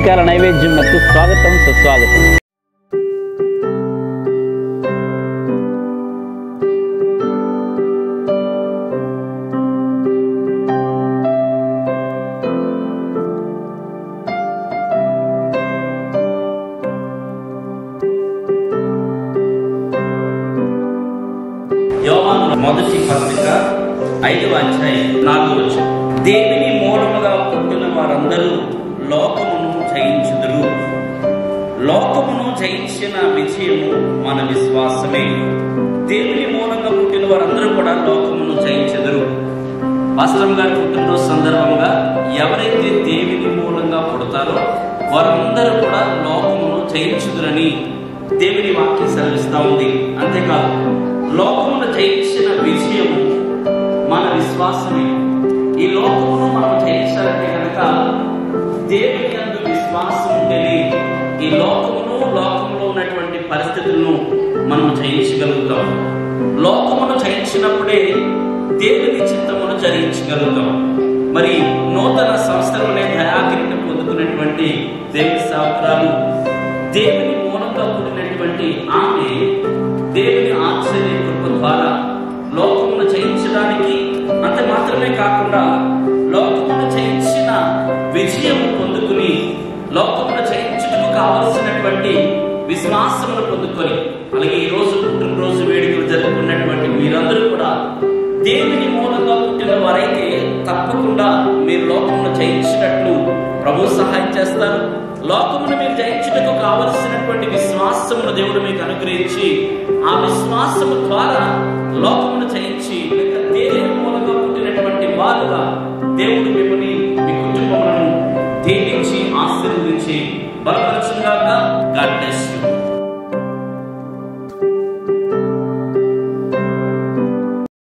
ఉదయకాల నైవేద్యంకు స్వాగతం సుస్వాగతం యోహాను మొదటి పత్రిక ఐదవ అధ్యాయం నాలుగు వచ్చు దేవుని మూలముగా పుట్టిన వారందరూ లోకమును జయించుదురు లోకమును జయించిన విజయము మన విశ్వాసమే దేవుని మూలంగా పుట్టిన వారందరూ కూడా లోకమును జయించెదరు వాస్తవం గారి పుట్టినరోజు సందర్భంగా ఎవరైతే దేవుని మూలంగా పుడతారో వారందరూ కూడా లోకమును జయించుదురని దేవుని వాక్యం సెలవిస్తా ఉంది అంతేకాదు లోకమును జయించిన విజయము మన విశ్వాసమే ఈ లోకమును మనం జయించాలంటే కనుక దేవుని అందు విశ్వాసం ఉంటేనే ఈ లోకమును లోకములో ఉన్నటువంటి పరిస్థితులను మనం జయించగలుగుతాం లోకమును జయించినప్పుడే దేవుని చిత్తమును జయించగలుగుతాం మరి నూతన సంవత్సరంలో దయాగిరిని పొందుకున్నటువంటి దేవుని సాకురాలు దేవుని మూలంగా కూడినటువంటి ఆమె దేవుని ఆశ్చర్య కృప ద్వారా లోకమును జయించడానికి అంత మాత్రమే కాకుండా లోకమును జయించిన విజయం పొందుకుని లోకమును జయించుటకు కావలసినటువంటి విశ్వాసమును పొందుకొని అలాగే ఈ రోజు పుట్టినరోజు వేడుకలు జరుపుకున్నటువంటి మీరందరూ కూడా దేవుని మూలంగా పుట్టిన వారైతే తప్పకుండా మీరు లోకమును జయించినట్లు ప్రభు సహాయం చేస్తారు లోకమును మీరు జయించుటకు కావలసినటువంటి విశ్వాసమును దేవుడు మీకు అనుగ్రహించి ఆ విశ్వాసము ద్వారా లోకమును జయించి లేక దేవుని మూలంగా పుట్టినటువంటి వారుగా దేవుడు మిమ్మల్ని మీ కుటుంబములను దీవించి ఆశీర్వదించి బలపరచుగాక గాడ్ బ్లెస్ యూ